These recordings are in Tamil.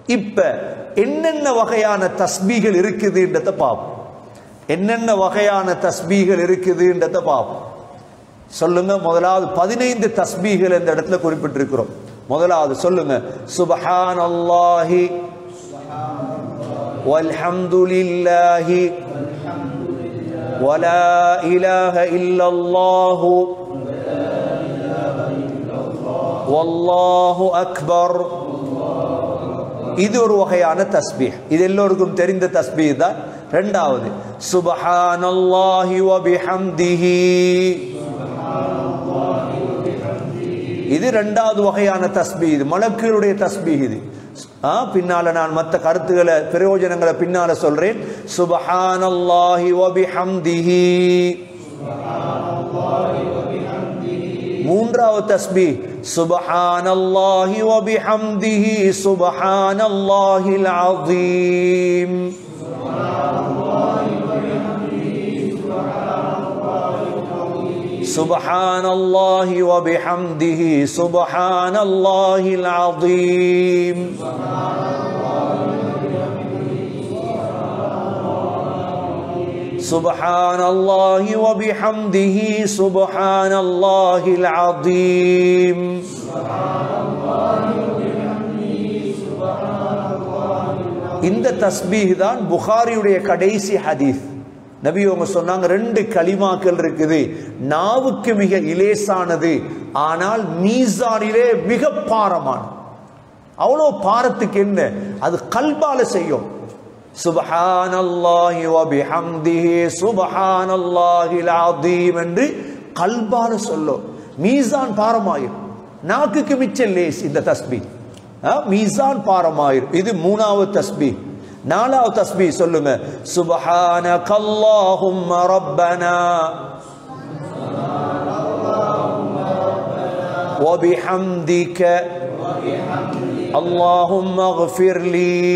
இப்ப என்னென்ன வகையான தஸ்பீகள் இருக்குதுன்றத பார்ப்போம் என்னென்ன வகையான தஸ்பீகள் இருக்குதுன்றத பார்ப்போம் சொல்லுங்க முதலாவது பதினைந்து தஸ்பீகள் இந்த இடத்துல குறிப்பிட்டிருக்கிறோம் முதலாவது சொல்லுங்க சுபஹான் அல்லாஹி வல்ஹம்துலில்லாஹி ولا إله إلا الله والله أكبر இது ஒரு வகையான தஸ்பீஹ் இது எல்லோருக்கும் தெரிந்த தஸ்பீஹ் தான் ரெண்டாவது சுபஹானல்லாஹி வபிஹம்திஹி இது ரெண்டாவது வகையான தஸ்பீஹ் இது மலக்குகளுடைய தஸ்பீஹ் இது ஆ, பின்னால நான் மற்ற கருத்துக்களை பிரயோஜனங்களை பின்னால சொல்றேன் சுபஹானல்லாஹி வபிஹம்திஹி மூன்றாவது தஸ்பீ சுபஹானல்லாஹி வபிஹம்திஹி சுபஹானல்லாஹில் அஸீம் سبحان الله وبحمده سبحان الله العظيم سبحان الله وبحمده سبحان الله العظيم இந்த தஸ்பீஹ் தான் புகாரியுடைய கடைசி ஹதீஸ் நபி அவங்க சொன்னாங்க ரெண்டு களிமாக்கள் இருக்குது நாவுக்கு மிக இலேசானது ஆனால் மீசானிலே மிக பாரமானது அவ்வளோ பாரத்துக்கு என்ன அது கல்பால செய்யும் சுபஹானல்லாஹி வபிஹம்திஹி சுபஹானல்லாஹில் அதீம் என்று கல்பால சொல்லும் மீசான் பாரமாயிரும் நாக்குக்கு மிச்சம் லேஸ் இந்த தஸ்பீ மீசான் பாரமாயிரும் இது மூணாவது தஸ்பீ நாலாவது தஸ்பீ சொல்லுங்க சுபஹானக அல்லாஹும்ம ரப்பனா وبحمدك اللهم اغفر لي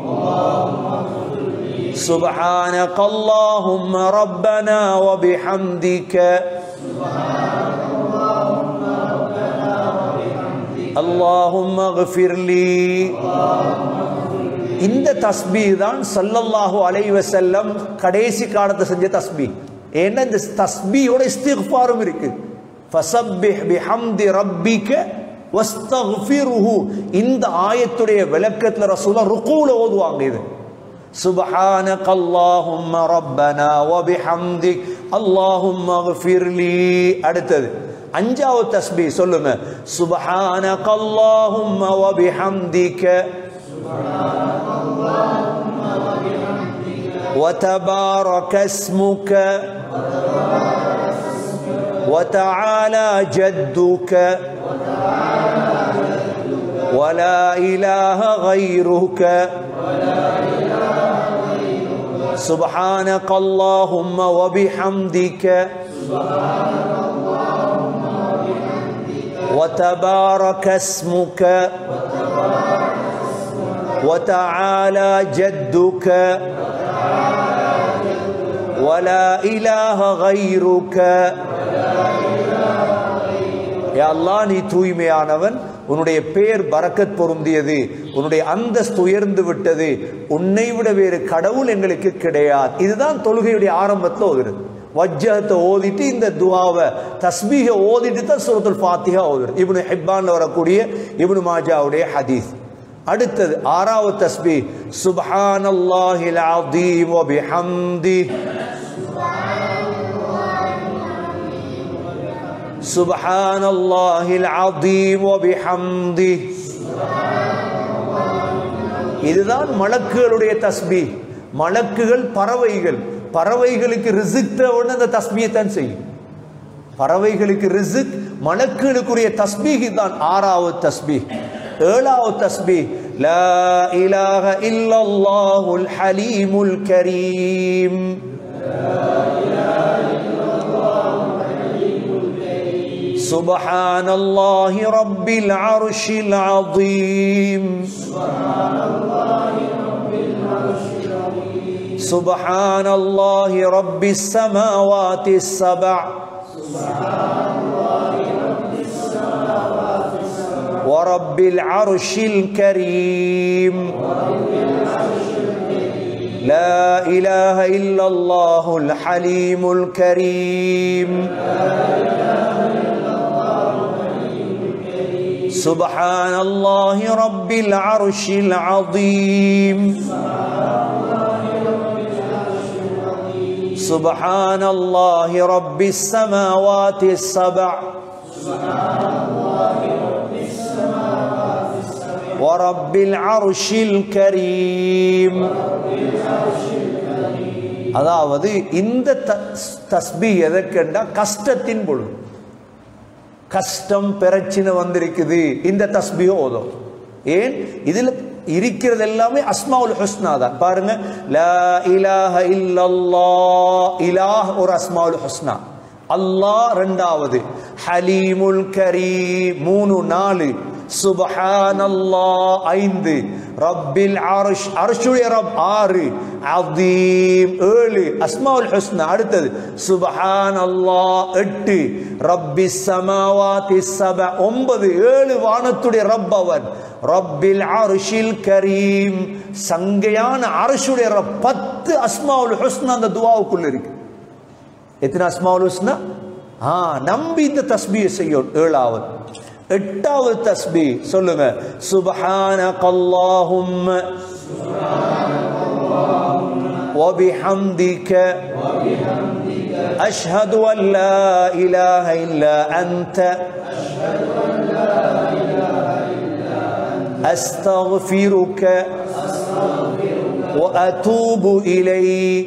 سبحانك اللهم ربنا وبحمدك اللهم اغفر لي இந்த தஸ்பீ தான் சல்லல்லாஹு அலைஹி வஸல்லம் கடைசி காலத்தை செஞ்ச தஸ்பீ ஏன்னா இந்த தஸ்பீயோட இஸ்திக்ஃபாரும் இருக்கு ஃபஸப்பிஹ் பிஹம்தி ரப்பிக வஸ்தக்ஃபிருஹு இந்த ஆயத்துடைய விளக்கத்துல ரசூலா ருகூல ஓதுவாங்க இது سبحانك اللهم ربنا وبحمدك اللهم اغفر لي அடுத்தது அஞ்சாவது தஸ்பீ சொல்லுங்க சுபஹானக اللهم وبحمدك وتبارك اسمك وتعالى جدك ولا إله غيرك سبحانك اللهم وبحمدك وتبارك اسمك وتعالى جدك ولا إله غيرك யா அல்லாஹ் நீ தூய்மையானவன் உன்னுடைய பேர் பரக்கத் பொருந்தியது உன்னுடைய அந்தஸ்து உயர்ந்து விட்டது உன்னை விட வேறு கடவுள் எங்களுக்கு கிடையாது இதுதான் தொழுகையுடைய ஆரம்பத்தில் ஓதுறது வஜ்ஜகத்தை ஓதிட்டு இந்த துவாவை தஸ்பீக ஓதிட்டு தான் சூரத்துல் ஃபாத்திஹா ஓதுறது இப்னு ஹிப்பான்ல வரக்கூடிய இப்னு மாஜாவுடைய ஹதீஸ் அடுத்தது ஆறாவது தஸ்பீ சுப்ஹானல்லாஹில் அஸீம் வ பிஹம்தி سبحان الله العظيم وبحمده இதுதான் மலக்குகளுடைய தஸ்பீ மலக்குகள் பறவைகள் பறவைகளுக்கு ரிசிக் தேவைன்னு அந்த தஸ்பியை தான் செய்யும் பறவைகளுக்கு ரிசிக் மலக்குகளுக்குரிய தஸ்பீஹ் தான் ஆறாவது தஸ்பீஹ் ஏழாவது தஸ்பீஹ் லா இலாஹ இல்லல்லாஹுல் ஹலீமுல் கரீம் سبحان الله رب العرش العظيم سبحان الله رب السماوات السبع ورب العرش الكريم لا إله إلا الله الحليم الكريم سبحان الله رب العرش العظيم سبحان الله رب السماوات السبع ورب العرش الكريم அதாவது இந்த தஸ்பி எதற்கென்றா கஷ்டத்தின் பொழுது கஷ்டம் பிரச்சனை வந்திருக்குது இந்த தஸ்பியோ ஓதும் ஏன் இதுல இருக்கிறது எல்லாமே அஸ்மாவுல் ஹுஸ்னா தான் பாருங்க லா இலாஹ இல்லல்லாஹ் இலாஹ் ஒரு அஸ்மாவுல் ஹுஸ்னா அல்லாஹ் ரெண்டாவது ஹலீமுல் கரீம் மூணு நாலு சுபஹானல்லாஹ் ஐந்து ரப்பில் அர்ஷ் அர்ஷுடைய ரப் ஆறு அதீம் ஏழு அஸ்மாவுல் ஹுஸ்னா அடுத்தது சுபஹானல்லாஹ் எட்டு ரப்பி சமாவாதி சப ஒன்பது ஏழு வானத்துடைய ரப் அவன் ரப்பில் அர்ஷில் கரீம் சங்கையான அர்ஷுடைய ரப் பத்து அஸ்மாவுல் ஹுஸ்னா அந்த துவாவுக்குள்ள இருக்கு எத்தனை அஸ்மாவுல் ஹுஸ்னா ஆ நம்பி இந்த தஸ்பியை செய்யும் ஏழாவது எட்டாவது தஸ்பி சொல்லுங்க சுபஹானக அல்லாஹும்ம وبحمدك أشهد أن لا إله إلا أنت أستغفرك وأتوب إليك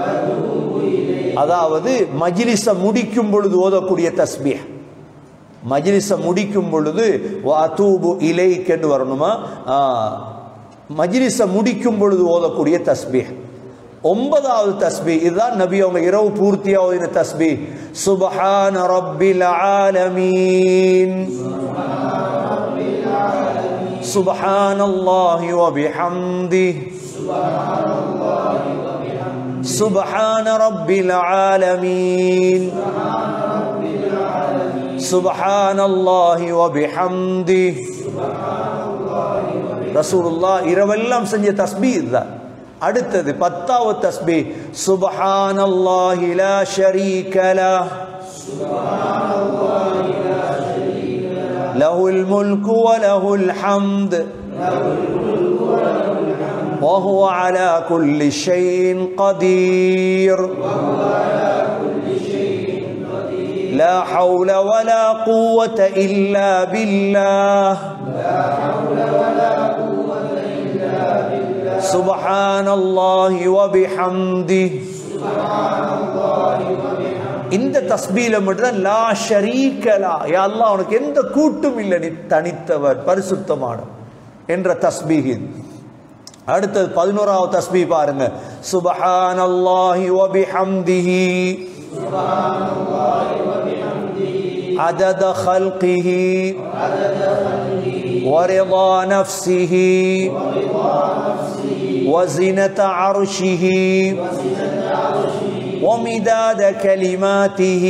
அதாவது மஜ்லிஸ முடிக்கும் பொழுது ஓதக்கூடிய தஸ்பீஹ் மஜ்லிஸ முடிக்கும் பொழுது அதூபு இலைக்கென்று வரணுமா மஜ்லிஸ முடிக்கும் பொழுது ஓதக்கூடிய தஸ்பீஹ் ஒன்பதாவது தஸ்பி இதுதான் நபி அவங்க இரவு பூர்த்தியா ஓதின தஸ்பி சுபஹான ரப்பில் ஆலமீன் سبحان الله وبحمده سبحان رب العالمين سبحان الله وبحمده ரசூலுல்லா இரவெல்லாம் செஞ்ச தஸ்பீ தான் அடுத்தது பத்தாவது தஸ்பீ சுபஹானல்லாஹி லா ஷரீக லஹ் له الملك وله الحمد وهو على كل شيء قدير لا حول ولا قوة إلا بالله سبحان الله وبحمده இந்த தஸ்பீல மட்டும்தான் லா ஷரீகலா யா அல்லாஹ் உனக்கு எந்த கூட்டும் இல்லை நீ தனித்தவர் பரிசுத்தமான என்ற தஸ்பீஹ் இது அடுத்தது பதினோராவது தஸ்பீ பாருங்க சுபஹான் அல்லாஹி வபிஹம்திஹி عدد خلقه ورضا نفسه وزنة عرشه ومداد كلماته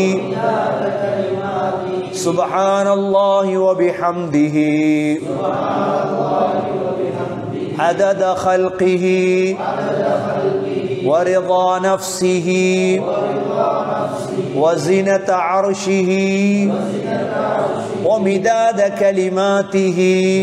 سبحان الله وبحمده عدد خلقه ورضا نفسه وزنة عرشه ومداد كلماته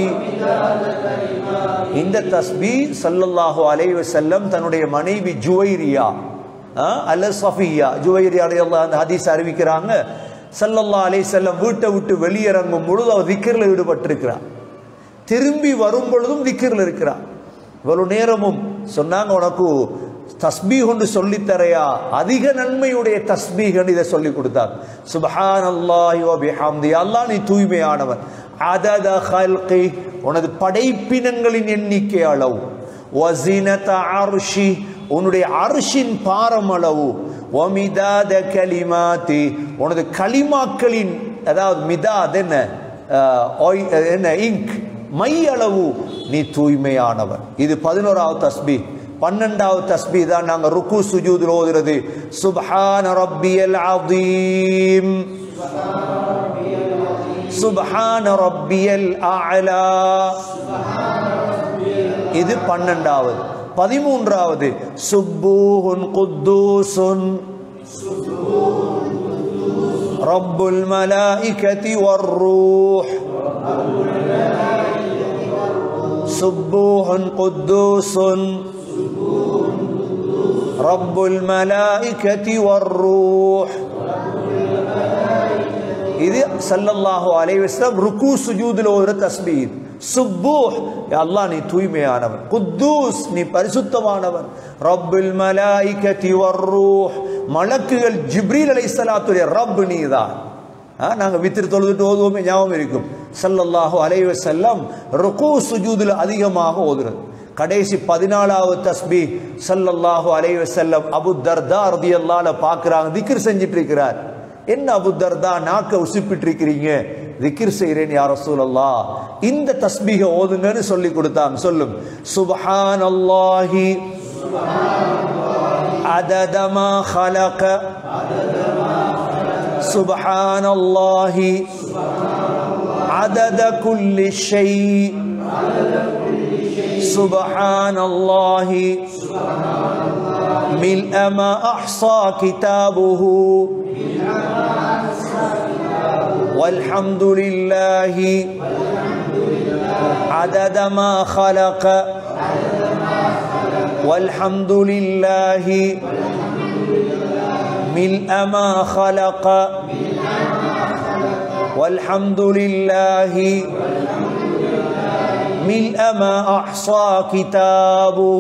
இந்த தஸ்பி சல்லல்லாஹு அலைஹி வஸல்லம் தன்னுடைய மனைவி ஜுவைரியா அல்ல சஃபியா ஜுவைரியா ரலியல்லாஹு அந்த ஹதீஸ் அறிவிக்கிறாங்க சல்லல்லாஹு அலைஹி வஸல்லம் வீட்டை விட்டு வெளியிறங்கும் பொழுது அவர் திக்ரில் ஈடுபட்டிருக்கிறார் திரும்பி வரும் பொழுதும் திக்ரில் இருக்கிறார் இவ்வளவு நேரமும் சொன்னாங்க உனக்கு தஸ்பீ கொண்டு சொல்லித்தரையா அதிக நன்மையுடைய தஸ்பீகன் இதை சொல்லி கொடுத்தார் சுபஹான் அல்லாஹி வபிஹம்தி அல்லாஹ் நீ தூய்மையானவன் அதத ஹல்கி உனது படைப்பினங்களின் எண்ணிக்கை அளவு வசினத அர்ஷி உன்னுடைய அரிசின் பாரம் அளவு ஒமிதாத கலிமாத்தி உனது களிமாக்களின் அதாவது மிதாத் என்ன என்ன இங்க் மை அளவு நீ தூய்மையானவர் இது பதினோராவது தஸ்பி பன்னெண்டாவது தஸ்பி தான் நாங்க ருக்கு சுஜூதில் ஓதுறது சுப்ஹான ரப்பியல் அதீம் சுப்ஹான ரப்பியல் அலா இது பன்னெண்டாவது பதிமூன்றாவது சுப்பூஹுன் குத்தூசுன் ரப்புல் மலாயிகதி வர்ரூஹ் சுப்பூஹுன் குத்தூசுன் ரப்புல் மலாயிகதி வர்ரூஹ் இது சல்லல்லாஹு அலைஹி வஸல்லம் ருக்கு சுஜூதுல ஒரு தஸ்பீஹ் சுப்பூஹ் யா அல்லாஹ் நீ தூய்மையானவன் குத்தூஸ் நீ பரிசுத்தமானவன் ரப்பில் மலாயிகதி வர்ரூஹ் மலக்குகள் ஜிப்ரீல் அலைஹிஸ்ஸலாத்துடைய ரப் நீதான் ஆ, நாங்க வித்திரு தொழுதுட்டு ஓதுவோமே ஞாபகம் இருக்கும் சல்லல்லாஹு அலைஹி வஸல்லம் ருக்கு சுஜூதுல அதிகமாக ஓதுறது கடைசி பதினாலாவது தஸ்பீ சல்லல்லாஹு அலைஹி வஸல்லம் அபு தர்தா ரதியல்லாஹு பார்க்கறாங்க திக்ர் செஞ்சிட்டு இருக்கிறார் என்ன அபு தர்தா நாக்க உசுப்பிட்டு இருக்கிறீங்க திக்ர் செய்கிறேன் யார் ரசூலல்லா இந்த தஸ்பீக ஓதுங்கன்னு சொல்லி கொடுத்தாங்க சொல்லும் சுபஹானல்லாஹி عدد ما خلق سبحان الله عدد كل شيء سبحان الله ملء ما أحصى كتابه والحمد لله عدد ما خلق والحمد لله ملء ما خلق والحمد لله ملء ما أحصى كتابه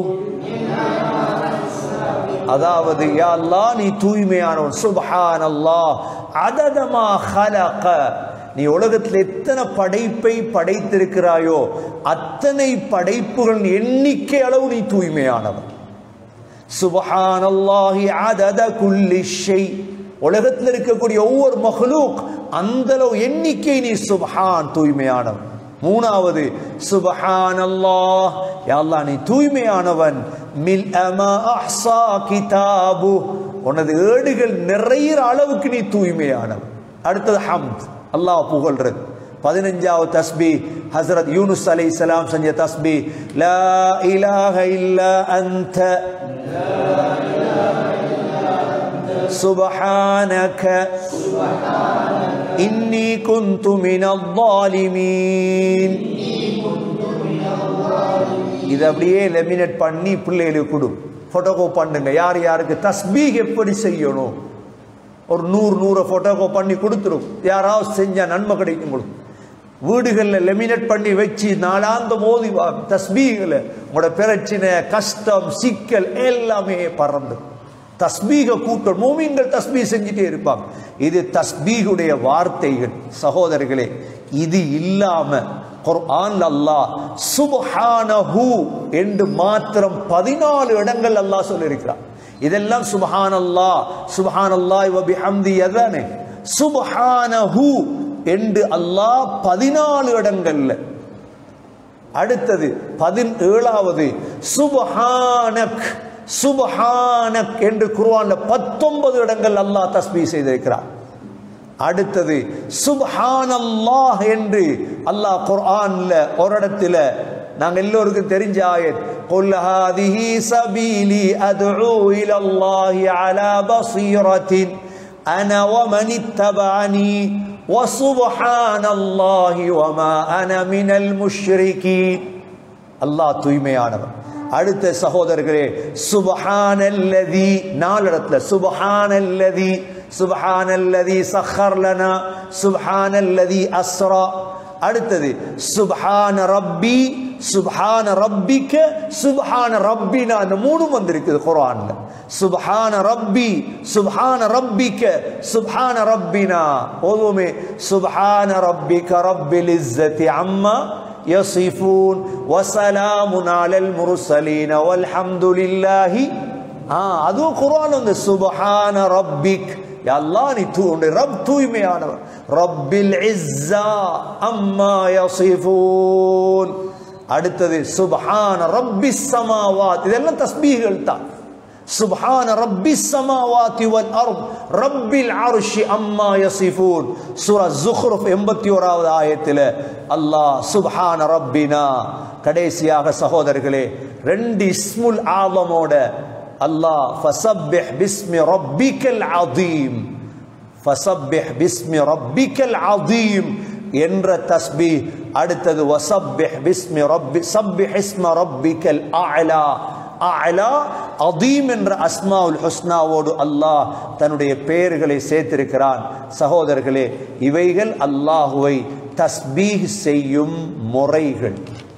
அதாவது யா அல்லாஹ் நீ தூய்மையானவன் சுப்ஹான் அல்லாஹ் அததமா ஹலக நீ உலகத்தில் எத்தனை படைப்பை படைத்திருக்கிறாயோ அத்தனை படைப்புகள் எண்ணிக்கை அளவு நீ தூய்மையானவன் சுபஹான் அல்லாஹி அதத குல்லி ஷை உலகத்தில் இருக்கக்கூடிய ஒவ்வொரு மஹ்லூக் அந்த அளவு எண்ணிக்கை நீ சுபஹான் தூய்மையானவன் மூணாவது சுபஹான் அல்லாஹ் யா அல்லாஹ் நீ தூய்மையானவன் மில் அமா அஹ்ஸா கிதாபு உனது ஏடுகள் நிறையிற அளவுக்கு நீ தூய்மையானவன் அடுத்தது ஹம்த் அல்லாஹ் புகழ்றது பதினஞ்சாவது தஸ்பி ஹசரத் யூனுஸ் அலைஹிஸ்ஸலாம் செஞ்ச தஸ்பி லா இலாஹ இல்லா அன்த சுபஹானக இன்னி குந்து மினல் ظالمين இது அப்படியே லெமினேட் பண்ணி பிள்ளைகளுக்கு கொடு போட்டோகோ பண்ணுங்க யார் யாருக்கு தஸ்பீக் எப்படி செய்யணும் ஒரு நூறு நூறு போட்டோகோ பண்ணி கொடுத்துரும் யாராவது செஞ்சா நன்மை கிடைக்கும் உங்களுக்கு வீடுகளில் லெமினேட் பண்ணி வச்சு நாளாந்த மோதி தஸ்பீகளை உங்களோட பிரச்சனை கஷ்டம் சிக்கல் எல்லாமே பறந்து தஸ்பீக கூட்டம் மூமின்கள் தஸ்பீ செஞ்சுட்டே இருப்பாங்க இது தஸ்பீகுடைய வார்த்தைகள் சகோதரர்களே இது இல்லாம குர்ஆன்ல அல்லாஹ் சுப்ஹானஹு என்று மாத்திரம் பதினாலு இடங்கள் அல்லாஹ் சொல்லியிருக்கிறான் இதெல்லாம் சுப்ஹானல்லாஹ் சுப்ஹானல்லாஹி வ பிஹம்தி அதானே சுப்ஹானஹு என்று அல்லாஹ் பதினாலு இடங்கள்ல அடுத்தது பதினேழாவது சுபஹானக் சுபஹானக் என்று குர்ஆன்ல பத்தொன்பது இடங்கள் அல்லாஹ் தஸ்பீ செய்திருக்கிறார் அடுத்தது சுப்ஹானல்லாஹ் என்று அல்லாஹ் குர்ஆன்ல ஒரு இடத்துல நாங்க எல்லோருக்கும் தெரிஞ்ச ஆயத் قل هذه سبيلي أدعو إلى الله على بصيرة أنا ومن اتبعني وسبحان الله وما أنا من المشركين அல்லாஹ் தூய்மையானவன் அடுத்த சகோதரர்களே சுபஹானல்லதி நாலு இடத்துல சுபஹானல்லதி சுபஹானல்லதி சஹர் லனா சுபஹானல்லதி அஸ்ரா அடுத்தது சுபஹான ரப்பி சுபஹான ரப்பிக்க சுபஹான ரப்பினா அந்த மூணும் வந்திருக்குது குர்ஆன்ல சுபஹான ரப்பி சுபஹான ரப்பிக்க சுபஹான ரப்பினா ஓதுவோமே சுபஹான ரப்பிக்க ரப்பில் இஸ்ஸதி அம்மா يصفون وسلام على المرسلين والحمد لله ஆ அதுவும் குர்ஆன் வந்து சுபஹான ரப்பிக் யா அல்லாஹ் நீ தூ உன்னுடைய ரப் தூய்மையானவர் ரப்பில் இஸ்ஸா அம்மா யசிஃபூன் அடுத்தது சுபஹான ரப்பிஸ் சமாவாத் இதெல்லாம் தஸ்பீகள் தான் சுப்ஹான ரப்பி சமாவாதி வல் அர்த் ரப்பில் அர்ஷி அம்மா யசிஃபூன் சூரா ஜுஹ்ருஃப் 81வது ஆயத்தில் அல்லாஹ் சுப்ஹான ரப்பினா கடைசியாக சகோதரர்களே ரெண்டு இஸ்முல் ஆலமோட அல்லாஹ் ஃபசப்பிஹ் பிஸ்மி ரப்பிக்கல் அதீம் ஃபசப்பிஹ் பிஸ்மி ரப்பிக்கல் அதீம் என்ற தஸ்பி அடுத்தது வசப்பிஹ் பிஸ்மி ரப்பி சப்பிஹ் இஸ்ம ரப்பிக்கல் அலா அலா அதீம் என்ற அஸ்மாவுல் ஹுஸ்னாவோடு அல்லாஹ் தன்னுடைய பெயர்களை சேர்த்திருக்கிறான் சகோதரர்களே இவைகள் அல்லாஹுவை தஸ்பீஹ் செய்யும் முறைகள்